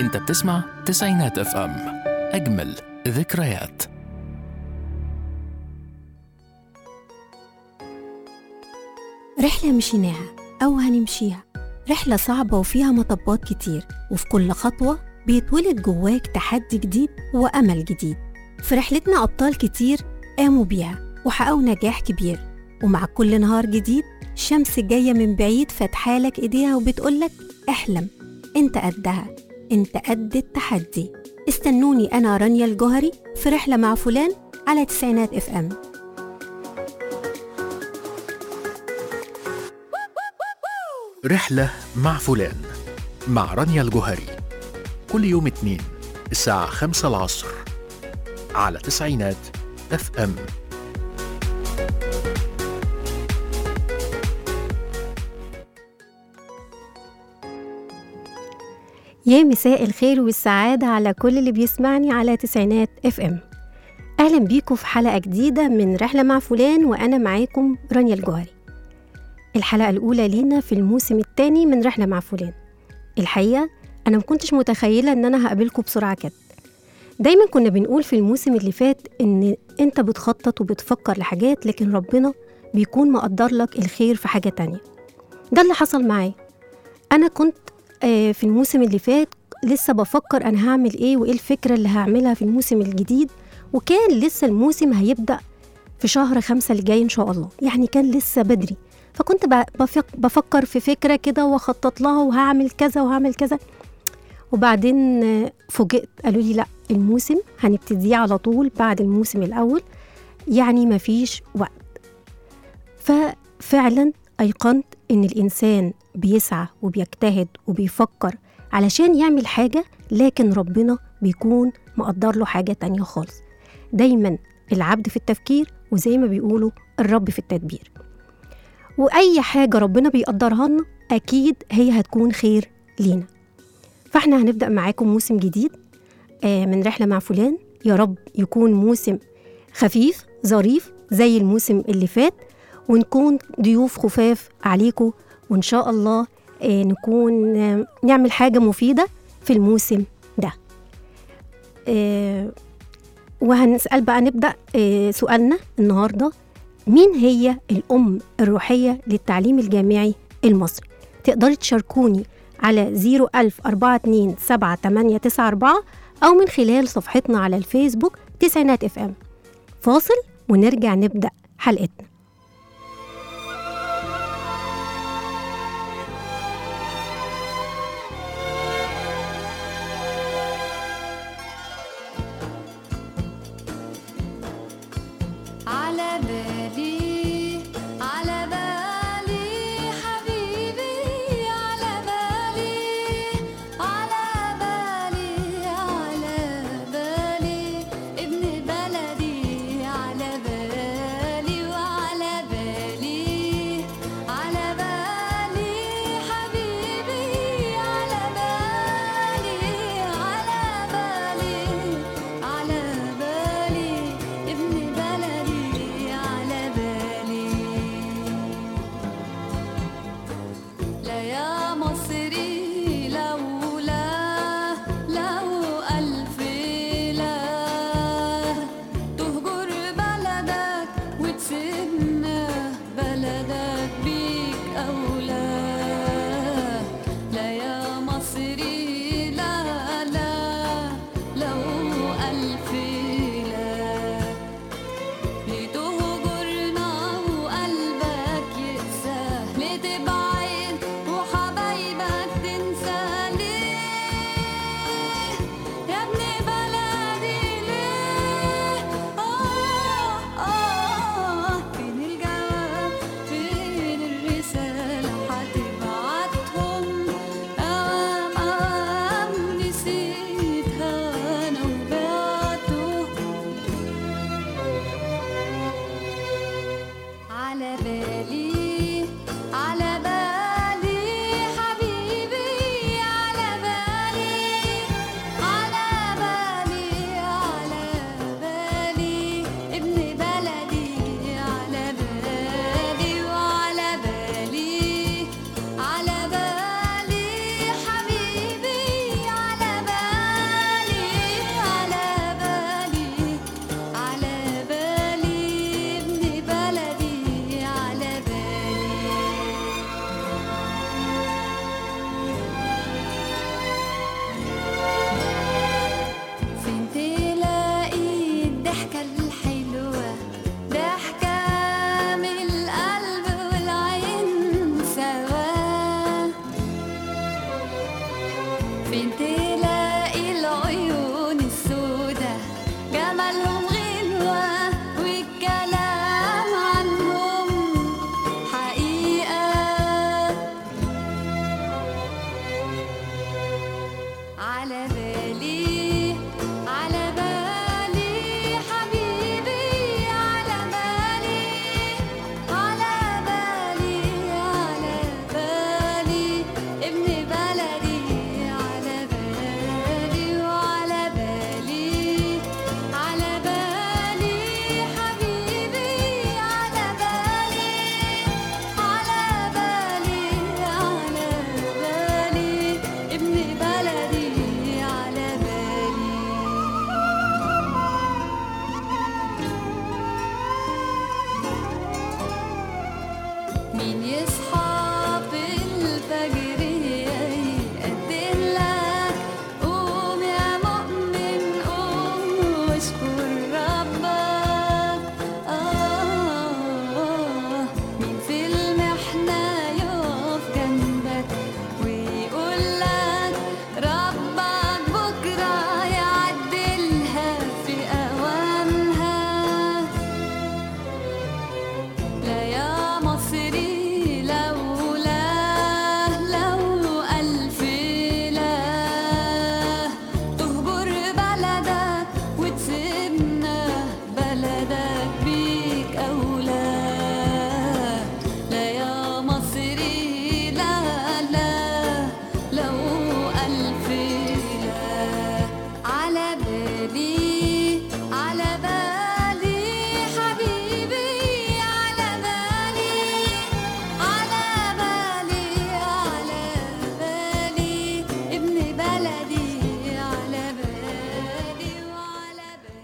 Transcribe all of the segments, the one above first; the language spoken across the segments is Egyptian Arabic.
انت بتسمع تسعينات اف ام اجمل ذكريات رحلة مشيناها أو هنمشيها رحلة صعبة وفيها مطبات كتير وفي كل خطوة بيتولد جواك تحدي جديد وأمل جديد في رحلتنا أبطال كتير قاموا بيها وحققوا نجاح كبير ومع كل نهار جديد الشمس جاية من بعيد فاتحالك إيديها وبتقولك احلم انت قدها انت قد التحدي استنوني أنا رانيا الجوهري في رحلة مع فلان على تسعينات اف ام رحلة مع فلان مع رانيا الجوهري كل يوم اثنين الساعة خمسة العصر على تسعينات اف ام يا مساء الخير والسعادة على كل اللي بيسمعني على تسعينات اف ام أهلا بيكم في حلقة جديدة من رحلة مع فلان وأنا معاكم رانيا الجوهري الحلقة الأولى لينا في الموسم الثاني من رحلة مع فلان الحقيقة أنا مكنتش متخيلة إن أنا هقابلكم بسرعة كده دايما كنا بنقول في الموسم اللي فات إن أنت بتخطط وبتفكر لحاجات لكن ربنا بيكون مقدر لك الخير في حاجة تانية ده اللي حصل معايا أنا كنت آه، في الموسم اللي فات لسه بفكر أنا هعمل إيه وإيه الفكرة اللي هعملها في الموسم الجديد وكان لسه الموسم هيبدأ في شهر خمسة اللي جاي إن شاء الله يعني كان لسه بدري فكنت ب- بفك- بفكر في فكرة كده وأخطط لها وهعمل كذا وهعمل كذا وبعدين آه، فوجئت قالوا لي لا الموسم هنبتديه على طول بعد الموسم الأول يعني مفيش وقت ففعلا أيقنت إن الإنسان بيسعى وبيجتهد وبيفكر علشان يعمل حاجة لكن ربنا بيكون مقدر له حاجة تانية خالص دايما العبد في التفكير وزي ما بيقولوا الرب في التدبير وأي حاجة ربنا بيقدرها لنا أكيد هي هتكون خير لينا فاحنا هنبدأ معاكم موسم جديد آه، من رحلة مع فلان يا رب يكون موسم خفيف ظريف زي الموسم اللي فات ونكون ضيوف خفاف عليكم وإن شاء الله آه، نكون آه، نعمل حاجة مفيدة في الموسم ده آه، وهنسأل بقى نبدأ آه، سؤالنا النهاردة مين هي الأم الروحية للتعليم الجامعي المصري تقدري تشاركوني على 01042 أو من خلال صفحتنا على الفيسبوك تسعينات اف ام فاصل ونرجع نبدأ حلقتنا على بالي على بالي حبيبي على بالي على بالي على بالي ابن بلدي على بالي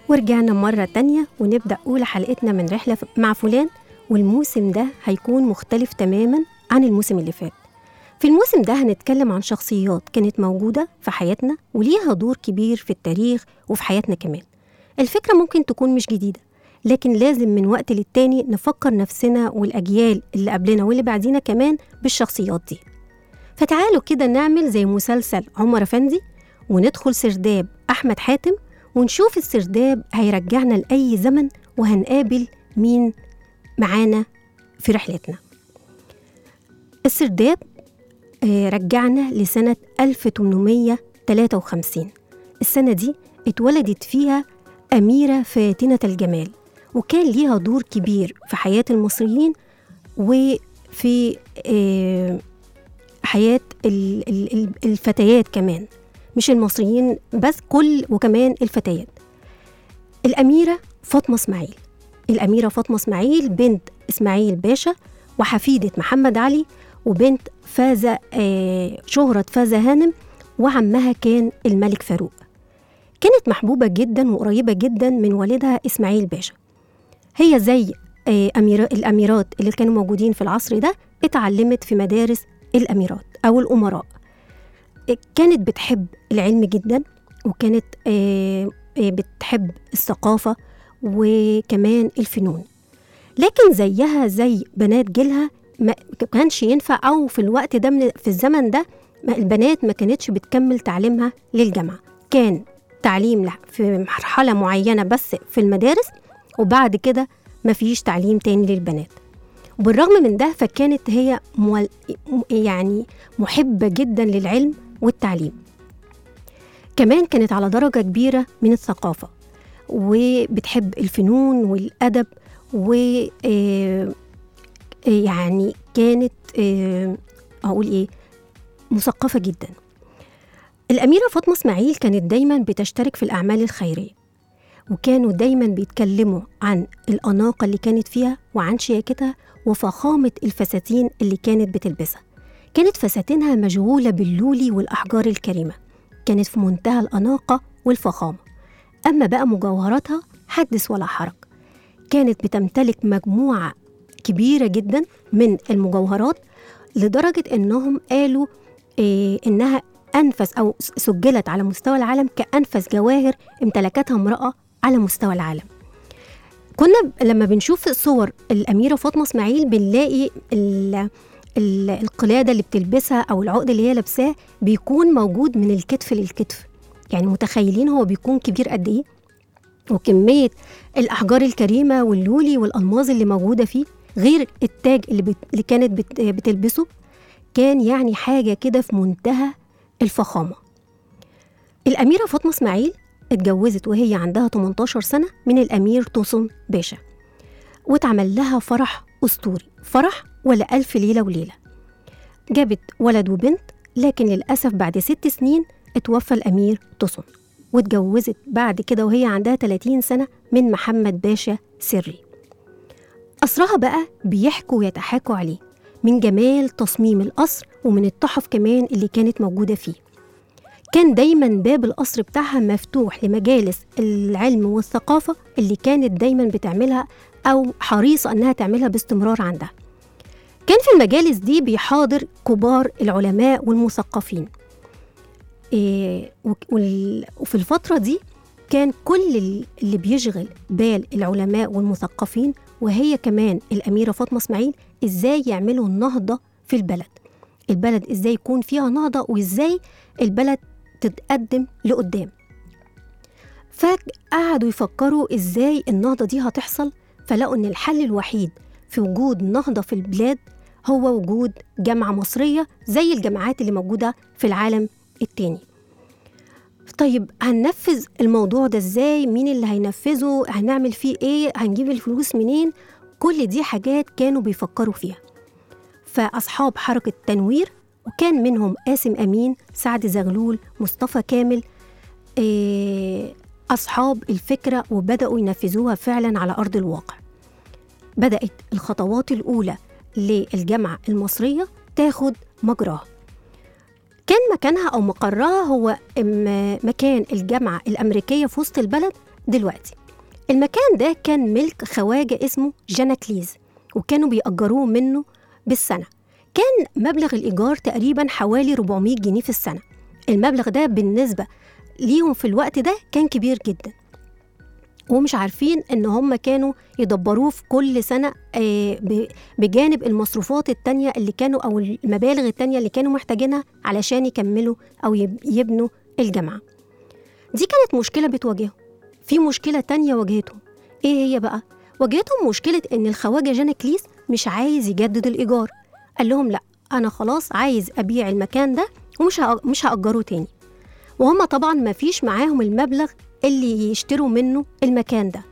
ورجعنا مرة تانية ونبدأ أولى حلقتنا من رحلة مع فلان والموسم ده هيكون مختلف تماما عن الموسم اللي فات في الموسم ده هنتكلم عن شخصيات كانت موجودة في حياتنا وليها دور كبير في التاريخ وفي حياتنا كمان الفكرة ممكن تكون مش جديدة لكن لازم من وقت للتاني نفكر نفسنا والأجيال اللي قبلنا واللي بعدينا كمان بالشخصيات دي فتعالوا كده نعمل زي مسلسل عمر أفندي وندخل سرداب أحمد حاتم ونشوف السرداب هيرجعنا لأي زمن وهنقابل مين معانا في رحلتنا السرداب آه، رجعنا لسنة 1853 السنة دي اتولدت فيها أميرة فاتنة الجمال وكان ليها دور كبير في حياة المصريين وفي آه، حياة ال- ال- ال- الفتيات كمان مش المصريين بس كل وكمان الفتيات الأميرة فاطمة إسماعيل الأميرة فاطمة إسماعيل بنت إسماعيل باشا وحفيدة محمد علي وبنت فازة آه، شهرة فازة هانم وعمها كان الملك فاروق كانت محبوبة جدا وقريبة جدا من والدها إسماعيل باشا هي زي آه، أميرا الأميرات اللي كانوا موجودين في العصر ده اتعلمت في مدارس الأميرات أو الأمراء آه، كانت بتحب العلم جدا وكانت آه، آه، بتحب الثقافة وكمان الفنون لكن زيها زي بنات جيلها ما كانش ينفع أو في الوقت ده من في الزمن ده ما البنات ما كانتش بتكمل تعليمها للجامعة كان تعليم لح- في مرحلة معينة بس في المدارس وبعد كده مفيش تعليم تاني للبنات وبالرغم من ده فكانت هي مول يعني محبة جدا للعلم والتعليم كمان كانت على درجة كبيرة من الثقافة وبتحب الفنون والأدب و آه، يعني كانت آه، أقول إيه مثقفة جدا الأميرة فاطمة إسماعيل كانت دايما بتشترك في الأعمال الخيرية وكانوا دايما بيتكلموا عن الأناقة اللي كانت فيها وعن شياكتها وفخامة الفساتين اللي كانت بتلبسها كانت فساتينها مشغولة باللولي والأحجار الكريمة كانت في منتهى الأناقة والفخامة أما بقى مجوهراتها حدث ولا حرج كانت بتمتلك مجموعة كبيرة جدا من المجوهرات لدرجة إنهم قالوا إيه إنها أنفس أو س- سجلت على مستوى العالم كأنفس جواهر امتلكتها امرأة على مستوى العالم كنا ب- لما بنشوف صور الأميرة فاطمة إسماعيل بنلاقي ال- ال- القلادة اللي بتلبسها أو العقد اللي هي لابساه بيكون موجود من الكتف للكتف يعني متخيلين هو بيكون كبير قد إيه وكمية الأحجار الكريمة واللولي والألماظ اللي موجودة فيه غير التاج اللي, بت... اللي كانت بت... بتلبسه كان يعني حاجة كده في منتهى الفخامة الأميرة فاطمة إسماعيل اتجوزت وهي عندها 18 سنة من الأمير توسن باشا واتعمل لها فرح أسطوري فرح ولا ألف ليلة وليلة جابت ولد وبنت لكن للأسف بعد ست سنين اتوفى الأمير توسن واتجوزت بعد كده وهي عندها 30 سنة من محمد باشا سري قصرها بقى بيحكوا ويتحاكوا عليه من جمال تصميم القصر ومن التحف كمان اللي كانت موجودة فيه كان دايما باب القصر بتاعها مفتوح لمجالس العلم والثقافة اللي كانت دايما بتعملها أو حريصة أنها تعملها باستمرار عندها كان في المجالس دي بيحاضر كبار العلماء والمثقفين إيه وك- وال- وفي الفترة دي كان كل ال- اللي بيشغل بال العلماء والمثقفين وهي كمان الأميرة فاطمة إسماعيل إزاي يعملوا النهضة في البلد البلد إزاي يكون فيها نهضة وإزاي البلد تتقدم لقدام فقعدوا يفكروا إزاي النهضة دي هتحصل فلقوا إن الحل الوحيد في وجود نهضة في البلاد هو وجود جامعة مصرية زي الجامعات اللي موجودة في العالم التاني طيب هننفذ الموضوع ده ازاي مين اللي هينفذه هنعمل فيه ايه هنجيب الفلوس منين كل دي حاجات كانوا بيفكروا فيها فأصحاب حركة تنوير وكان منهم قاسم أمين سعد زغلول مصطفى كامل إيه، أصحاب الفكرة وبدأوا ينفذوها فعلا على أرض الواقع بدأت الخطوات الأولى للجامعة المصرية تاخد مجراها كان مكانها أو مقرها هو م- مكان الجامعة الأمريكية في وسط البلد دلوقتي المكان ده كان ملك خواجة اسمه جاناكليز وكانوا بيأجروه منه بالسنة كان مبلغ الإيجار تقريبا حوالي 400 جنيه في السنة المبلغ ده بالنسبة ليهم في الوقت ده كان كبير جدا ومش عارفين ان هم كانوا يدبروه في كل سنة آه، ب- بجانب المصروفات التانية اللي كانوا او المبالغ التانية اللي كانوا محتاجينها علشان يكملوا او يب- يبنوا الجامعة دي كانت مشكلة بتواجههم في مشكلة تانية واجهتهم ايه هي بقى؟ واجهتهم مشكلة ان الخواجة جانكليس مش عايز يجدد الإيجار قال لهم لا أنا خلاص عايز أبيع المكان ده ومش هأ- مش هأجره تاني وهم طبعا ما فيش معاهم المبلغ اللي يشتروا منه المكان ده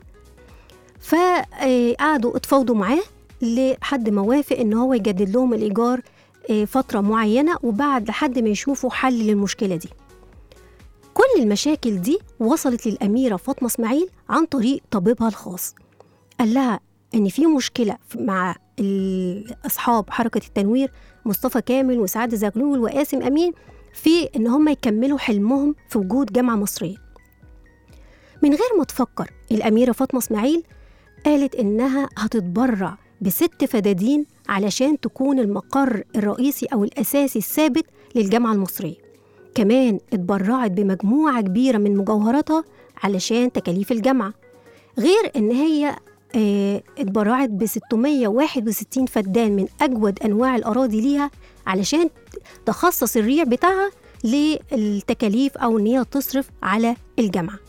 فقعدوا اتفاوضوا معاه لحد ما وافق ان هو يجدد لهم الايجار آه، فتره معينه وبعد لحد ما يشوفوا حل للمشكله دي كل المشاكل دي وصلت للاميره فاطمه اسماعيل عن طريق طبيبها الخاص قال لها ان في مشكله في- مع ال- اصحاب حركه التنوير مصطفى كامل وسعاد زغلول وقاسم امين في ان هم يكملوا حلمهم في وجود جامعه مصريه من غير ما تفكر الاميره فاطمه اسماعيل قالت انها هتتبرع بست فدادين علشان تكون المقر الرئيسي او الاساسي الثابت للجامعه المصريه كمان اتبرعت بمجموعه كبيره من مجوهراتها علشان تكاليف الجامعه غير ان هي آه، اتبرعت ب 661 فدان من اجود انواع الاراضي ليها علشان تخصص الريع بتاعها للتكاليف او ان هي تصرف على الجامعه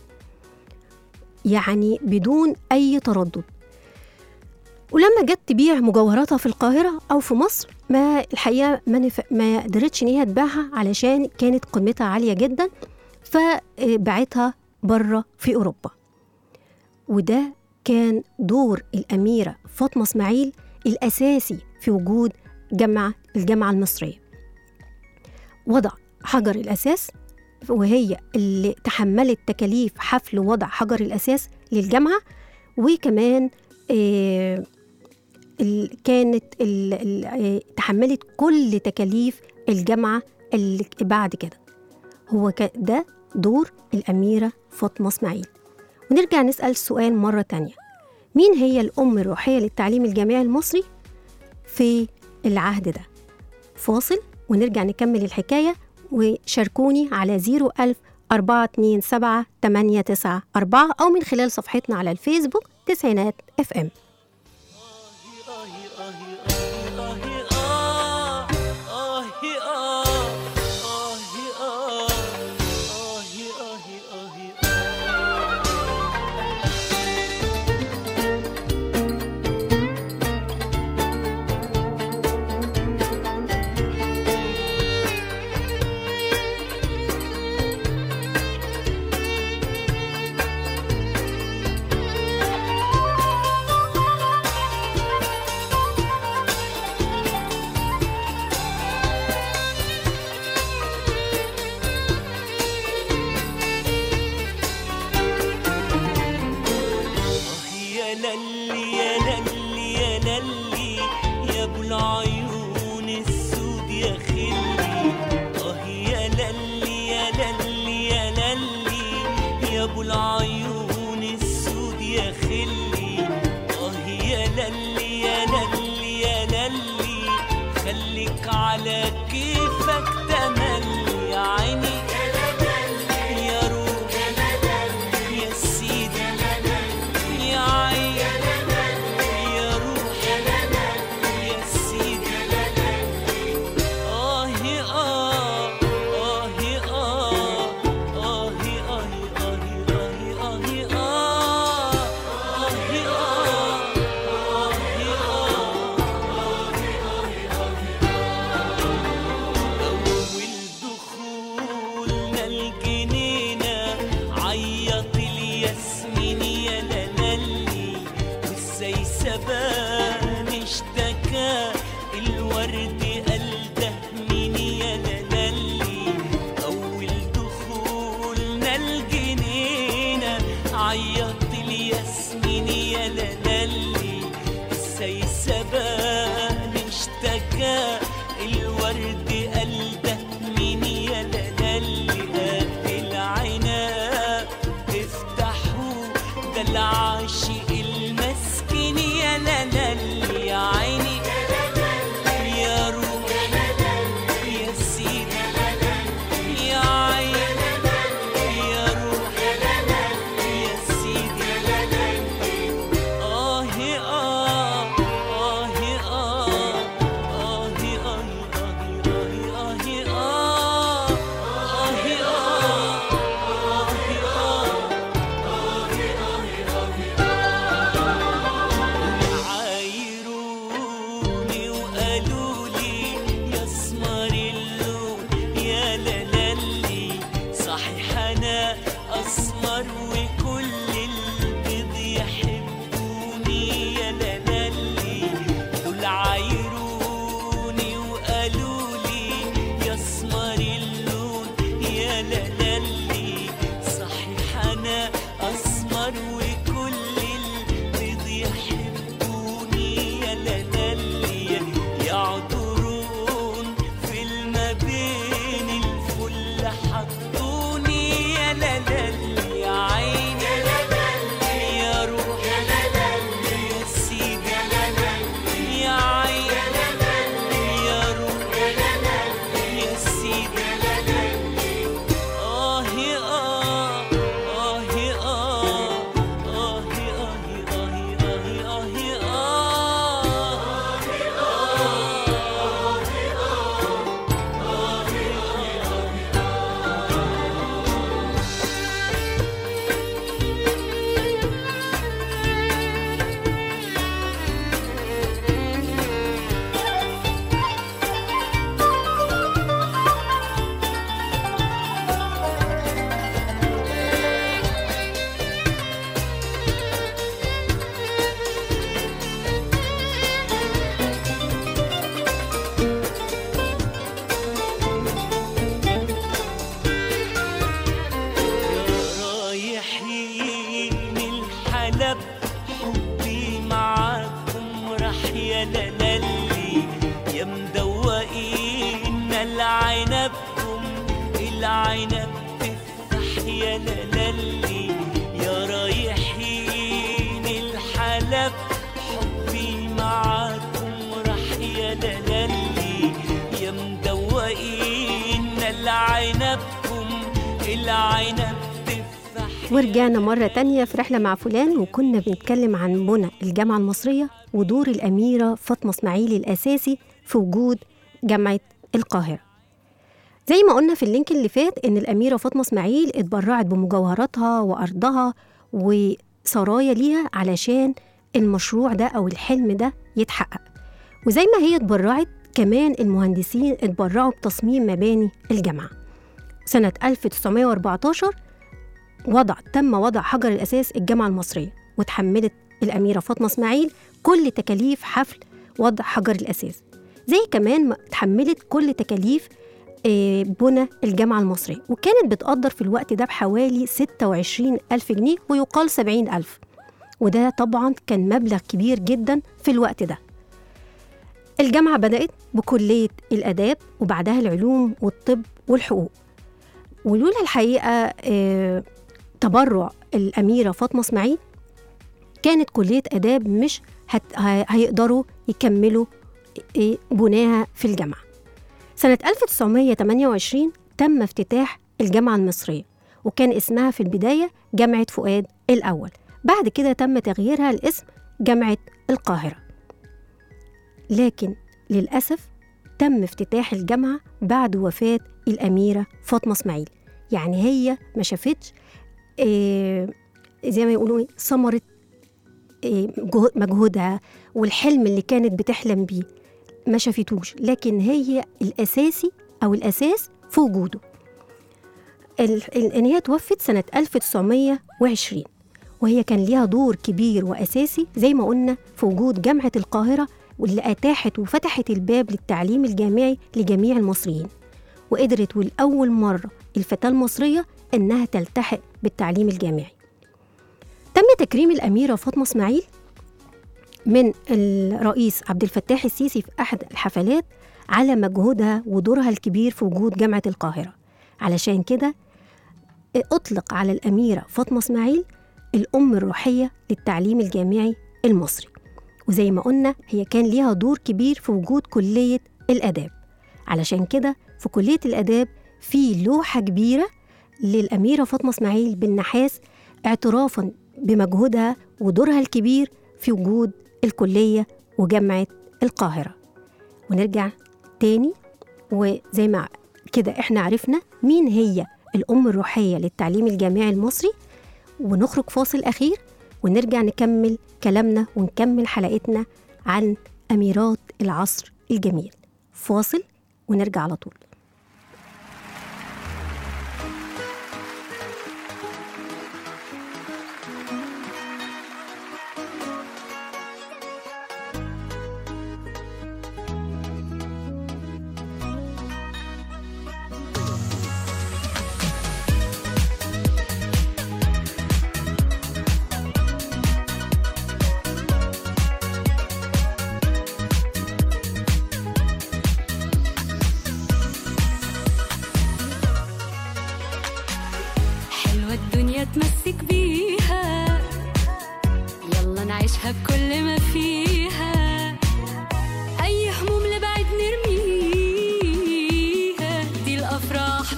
يعني بدون اي تردد ولما جت تبيع مجوهراتها في القاهرة أو في مصر ما الحقيقة ما, نف... ما قدرتش إن هي تبيعها علشان كانت قيمتها عالية جدا فباعتها بره في أوروبا وده كان دور الأميرة فاطمة إسماعيل الأساسي في وجود جامعة الجامعة المصرية وضع حجر الأساس وهي اللي تحملت تكاليف حفل وضع حجر الأساس للجامعة وكمان آه، ال- كانت ال- ال- آه، تحملت كل تكاليف الجامعة اللي بعد كده هو ك- ده دور الأميرة فاطمة إسماعيل ونرجع نسأل سؤال مرة تانية مين هي الأم الروحية للتعليم الجامعي المصري في العهد ده فاصل ونرجع نكمل الحكاية وشاركوني على 01000 427 894 أو من خلال صفحتنا على الفيسبوك تسعينات اف ام يا للي يا للي يا للي يا ابو العيون السود يا خلي اه يا للي يا للي يا للي يا ابو العيون السود يا خلي اه يا للي يا للي يا للي خليك على كيفك تملي يا عيني يا روح يا سيدي يا عين يا روح يا سيدي آه آه آه آه آه آه آه آه آه أول دخولنا الجنينة عيط الياسمين يا لالي وازاي سبان اشتكى الورد قال ده مين يا لالي أول دخولنا الجنينة عيط الياسمين يا لالي ازاي سبان اشتكى الورد قال ده مين يا لالي قد العناب افتحوا بين الفل حطوني يا لالي يا عيني يا روح يا سيدي يا عيني يا روح يا سيدي آه آه آه آه آه آه آه آه آه رايحين الحلب حبي معاكم راح يا لالي يا مدوقين العنبكم العنب تفتح يا لالي يا رايحين الحلب حبي معاكم راح يا لالي يا مدوقين العنبكم العنب تفتح ورجعنا مرة تانية في رحلة مع فلان وكنا بنتكلم عن بنى الجامعة المصرية ودور الأميرة فاطمة إسماعيل الأساسي في وجود جامعة القاهرة زي ما قلنا في اللينك اللي فات إن الأميرة فاطمة إسماعيل اتبرعت بمجوهراتها وأرضها وسرايا ليها علشان المشروع ده أو الحلم ده يتحقق وزي ما هي اتبرعت كمان المهندسين اتبرعوا بتصميم مباني الجامعة سنة 1914 وضع تم وضع حجر الأساس الجامعة المصرية وتحملت الأميرة فاطمة إسماعيل كل تكاليف حفل وضع حجر الأساس زي كمان ما تحملت كل تكاليف آه، بنى الجامعة المصرية وكانت بتقدر في الوقت ده بحوالي 26 ألف جنيه ويقال 70 ألف وده طبعا كان مبلغ كبير جدا في الوقت ده الجامعة بدأت بكلية الآداب وبعدها العلوم والطب والحقوق ولولا الحقيقة آه، تبرع الأميرة فاطمة إسماعيل كانت كلية آداب مش هت... ه- هيقدروا يكملوا إيه بناها في الجامعة سنة 1928 تم افتتاح الجامعة المصرية وكان اسمها في البداية جامعة فؤاد الأول بعد كده تم تغييرها لاسم جامعة القاهرة لكن للأسف تم افتتاح الجامعة بعد وفاة الأميرة فاطمة إسماعيل يعني هي ما شافتش آه، زي ما يقولوا إيه، ثمرة آه، جهد- مجهودها والحلم اللي كانت بتحلم بيه ما شافتوش لكن هي الأساسي أو الأساس في وجوده ال- ال- إن هي توفت سنة 1920 وهي كان ليها دور كبير وأساسي زي ما قلنا في وجود جامعة القاهرة واللي أتاحت وفتحت الباب للتعليم الجامعي لجميع المصريين وقدرت ولأول مرة الفتاة المصرية إنها تلتحق بالتعليم الجامعي تم تكريم الأميرة فاطمة إسماعيل من الرئيس عبد الفتاح السيسي في أحد الحفلات على مجهودها ودورها الكبير في وجود جامعة القاهرة علشان كده أطلق على الأميرة فاطمة إسماعيل الأم الروحية للتعليم الجامعي المصري وزي ما قلنا هي كان ليها دور كبير في وجود كلية الآداب علشان كده في كلية الآداب في لوحة كبيرة للأميرة فاطمة إسماعيل بالنحاس اعترافا بمجهودها ودورها الكبير في وجود الكلية وجامعة القاهرة ونرجع تاني وزي ما كده احنا عرفنا مين هي الأم الروحية للتعليم الجامعي المصري ونخرج فاصل أخير ونرجع نكمل كلامنا ونكمل حلقتنا عن أميرات العصر الجميل فاصل ونرجع على طول معايا تمسك بيها يلا نعيشها بكل ما فيها أي هموم لبعد نرميها دي الأفراح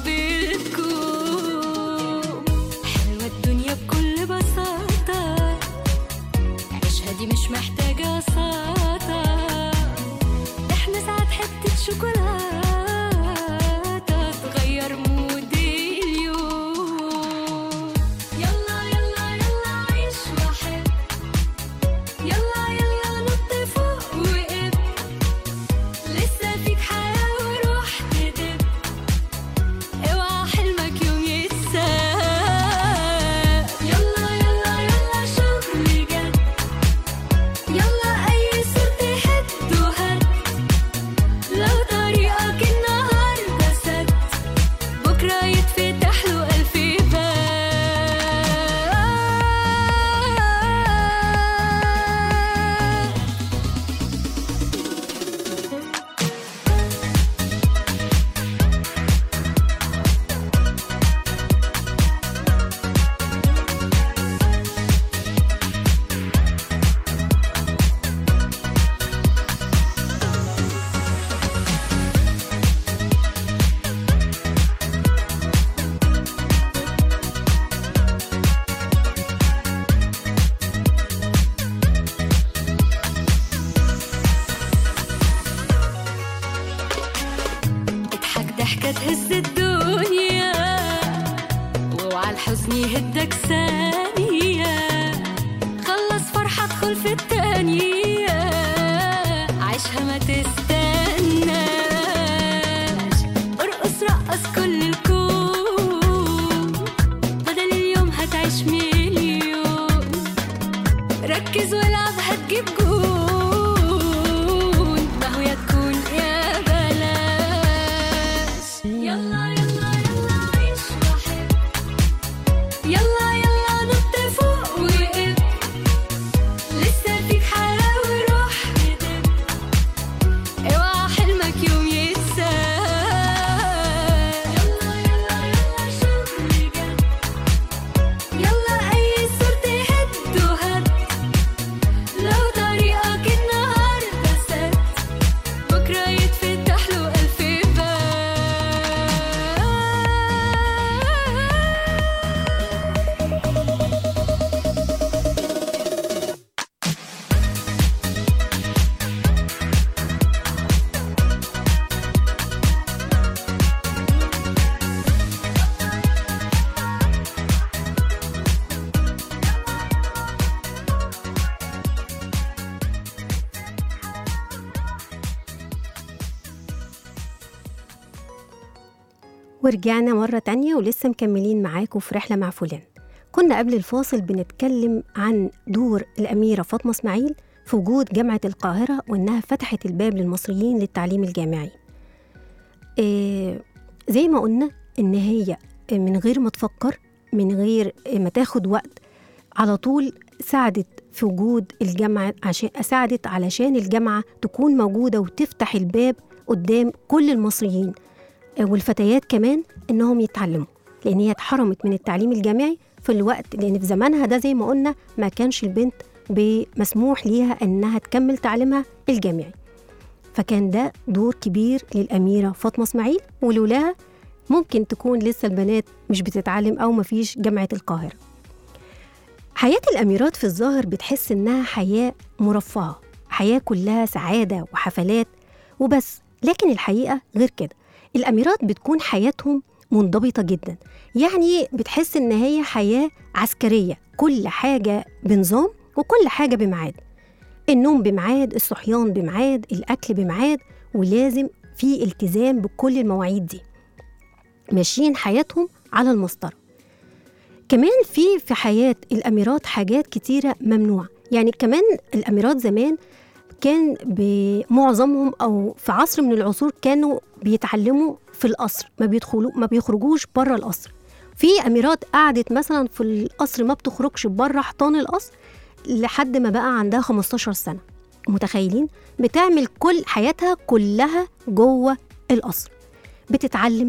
بتكون حلوة الدنيا بكل بساطة عيشها دي مش محتاجة وساطة احنا ساعات حتة شوكولاتة تغير مود اليوم يلا يلا يلا عيش وحب يلا يلا نط فوق وقف لسه فيك حياة وروح تدب اوعى حلمك يوم يتساب يلا يلا يلا شغل جد يلا أي صوت هد وهد لو طريقك النهاردة سد بكرة يتفتح له ألف باب اضحك ضحكة تهز الدنيا واوعى الحزن يهدك ثانية خلص فرحة ادخل في التانية عيشها ما تستناش ارقص رقص كل الكون بدل اليوم هتعيش مليون ركز والعب هتجيب جون ما هو يا تكون يا بلاش يلا يلا يلا عيش وحب يلا يلا نط فوق وقف لسه فيك حياة وروح ندب اوعى حلمك يوم يتساب يلا يلا يلا شغل جد يلا أي صورة هد وهد لو طريقك النهاردة سد بكرة يتفتح له ألف باب ورجعنا مرة تانية ولسه مكملين معاكم في رحلة مع فلان كنا قبل الفاصل بنتكلم عن دور الأميرة فاطمة إسماعيل في وجود جامعة القاهرة وإنها فتحت الباب للمصريين للتعليم الجامعي إيه زي ما قلنا إن هي من غير ما تفكر من غير ما تاخد وقت على طول ساعدت في وجود الجامعة عشان ساعدت علشان الجامعة تكون موجودة وتفتح الباب قدام كل المصريين والفتيات كمان انهم يتعلموا لان هي اتحرمت من التعليم الجامعي في الوقت لان في زمانها ده زي ما قلنا ما كانش البنت مسموح ليها انها تكمل تعليمها الجامعي فكان ده دور كبير للاميره فاطمه اسماعيل ولولاها ممكن تكون لسه البنات مش بتتعلم او مفيش جامعه القاهره حياه الاميرات في الظاهر بتحس انها حياه مرفهه حياه كلها سعاده وحفلات وبس لكن الحقيقه غير كده الاميرات بتكون حياتهم منضبطه جدا يعني بتحس ان هي حياه عسكريه كل حاجه بنظام وكل حاجه بميعاد النوم بميعاد الصحيان بميعاد الاكل بميعاد ولازم في التزام بكل المواعيد دي ماشيين حياتهم على المسطره كمان في في حياه الاميرات حاجات كتيره ممنوعه يعني كمان الاميرات زمان كان بمعظمهم او في عصر من العصور كانوا بيتعلموا في القصر ما بيدخلوا ما بيخرجوش بره القصر في اميرات قعدت مثلا في القصر ما بتخرجش بره حيطان القصر لحد ما بقى عندها 15 سنه متخيلين بتعمل كل حياتها كلها جوه القصر بتتعلم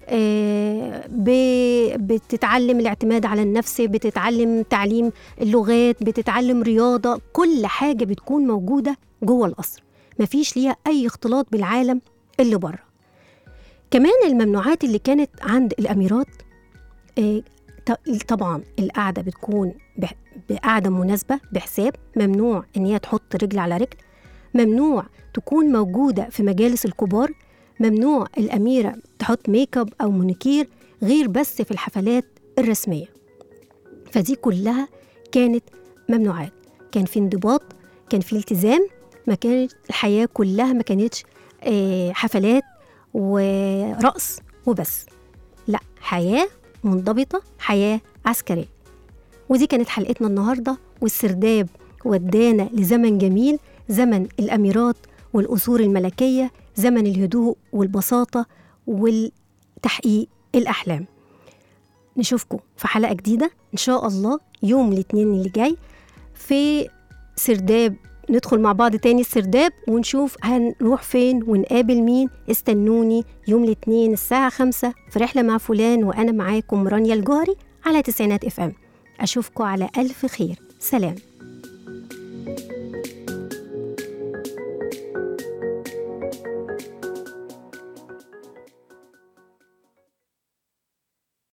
آه، ب- بتتعلم الاعتماد على النفس بتتعلم تعليم اللغات بتتعلم رياضة كل حاجة بتكون موجودة جوه القصر مفيش ليها أي اختلاط بالعالم اللي بره كمان الممنوعات اللي كانت عند الأميرات آه، ط- طبعا القعدة بتكون بح- بقعدة مناسبة بحساب ممنوع إن هي تحط رجل على رجل ممنوع تكون موجودة في مجالس الكبار ممنوع الأميرة تحط ميك اب أو مونيكير غير بس في الحفلات الرسمية فدي كلها كانت ممنوعات كان في انضباط كان في التزام ما كانت الحياة كلها ما كانتش آه، حفلات ورقص وبس لا حياة منضبطة حياة عسكرية ودي كانت حلقتنا النهاردة والسرداب ودانا لزمن جميل زمن الأميرات والأصول الملكية زمن الهدوء والبساطة والتحقيق الأحلام نشوفكم في حلقة جديدة إن شاء الله يوم الاثنين اللي جاي في سرداب ندخل مع بعض تاني السرداب ونشوف هنروح فين ونقابل مين استنوني يوم الاثنين الساعة خمسة في رحلة مع فلان وأنا معاكم رانيا الجوهري على تسعينات اف ام أشوفكم على ألف خير سلام